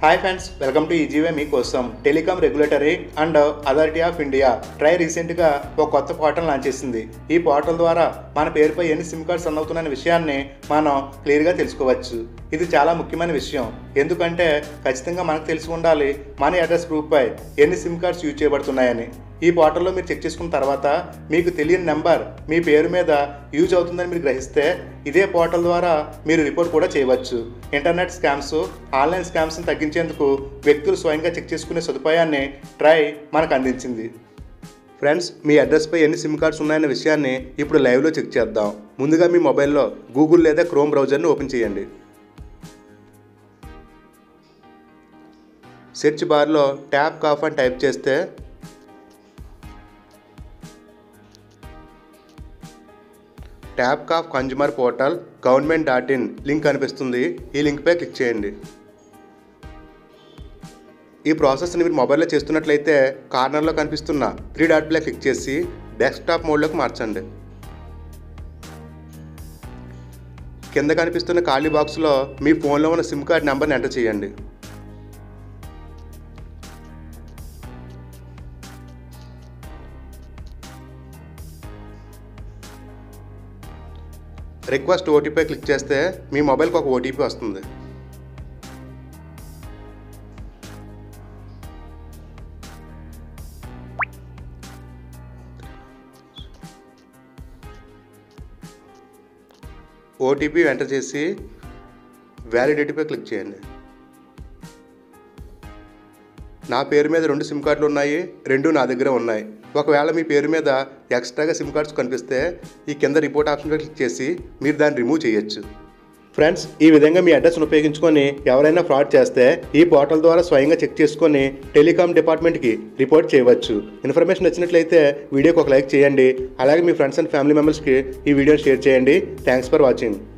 hi friends welcome to easy way మీకోసం telecom regulatory and authority of India TRAI రీసెంట్గా ఒక కొత్త పోర్టల్ లాంచ్ చేసింది ఈ పోర్టల్ ద్వారా మన పేరుపై ఎన్ని సిమ్ కార్డ్స్ రన్ అవుతున్న విషయాన్ని మనం క్లియర్గా తెలుసుకోవచ్చు ఇది చాలా ముఖ్యమైన విషయం ఎందుకంటే ఖచ్చితంగా మనకు తెలిసి ఉండాలి మన అడ్రస్ ప్రూఫ్పై ఎన్ని సిమ్ కార్డ్స్ యూజ్ చేయబడుతున్నాయని ఈ పోర్టల్లో మీరు చెక్ చేసుకున్న తర్వాత మీకు తెలియని నెంబర్ మీ పేరు మీద యూజ్ అవుతుందని మీరు గ్రహిస్తే ఇదే పోర్టల్ ద్వారా మీరు రిపోర్ట్ కూడా చేయవచ్చు ఇంటర్నెట్ స్కామ్స్ ఆన్లైన్ స్కామ్స్ని తగ్గించేందుకు వ్యక్తులు స్వయంగా చెక్ చేసుకునే సదుపాయాన్ని ట్రై మనకు అందించింది ఫ్రెండ్స్ మీ అడ్రస్పై ఎన్ని సిమ్ కార్డ్స్ ఉన్నాయన్న విషయాన్ని ఇప్పుడు లైవ్లో చెక్ చేద్దాం ముందుగా మీ మొబైల్లో గూగుల్ లేదా క్రోమ్ బ్రౌజర్ని ఓపెన్ చేయండి సెర్చ్ బార్లో ట్యాప్ కాఫ్ అని టైప్ చేస్తే TAFCOP consumer portal government dot in link కనిపిస్తుంది ఈ లింక్పై క్లిక్ చేయండి ఈ ప్రాసెస్ని మీరు మొబైల్లో చేస్తున్నట్లయితే కార్నర్లో కనిపిస్తున్న త్రీ డాట్ ప్లే క్లిక్ చేసి డెస్క్టాప్ మోడ్లోకి మార్చండి కింద కనిపిస్తున్న ఖాళీ బాక్స్లో మీ ఫోన్లో ఉన్న సిమ్ కార్డ్ నెంబర్ని ఎంటర్ చేయండి రిక్వెస్ట్ ఓటీపీ క్లిక్ చేస్తే మీ మొబైల్కి ఒక ఓటీపీ వస్తుంది ఓటీపీ ఎంటర్ చేసి వ్యాలిడిటీపై క్లిక్ చేయండి నా పేరు మీద రెండు సిమ్ కార్డులు ఉన్నాయి రెండు నా దగ్గర ఉన్నాయి ఒకవేళ మీ పేరు మీద ఎక్స్ట్రాగా సిమ్ కార్డ్స్ కనిపిస్తే ఈ కింద రిపోర్ట్ ఆప్షన్పై క్లిక్ చేసి మీరు దాన్ని రిమూవ్ చేయొచ్చు ఫ్రెండ్స్ ఈ విధంగా మీ అడ్రస్ను ఉపయోగించుకొని ఎవరైనా ఫ్రాడ్ చేస్తే ఈ పోర్టల్ ద్వారా స్వయంగా చెక్ చేసుకొని టెలికాం డిపార్ట్మెంట్కి రిపోర్ట్ చేయవచ్చు ఇన్ఫర్మేషన్ వచ్చినట్లయితే వీడియోకి ఒక లైక్ చేయండి అలాగే మీ ఫ్రెండ్స్ అండ్ ఫ్యామిలీ మెంబర్స్కి ఈ వీడియోని షేర్ చేయండి థ్యాంక్స్ ఫర్ వాచింగ్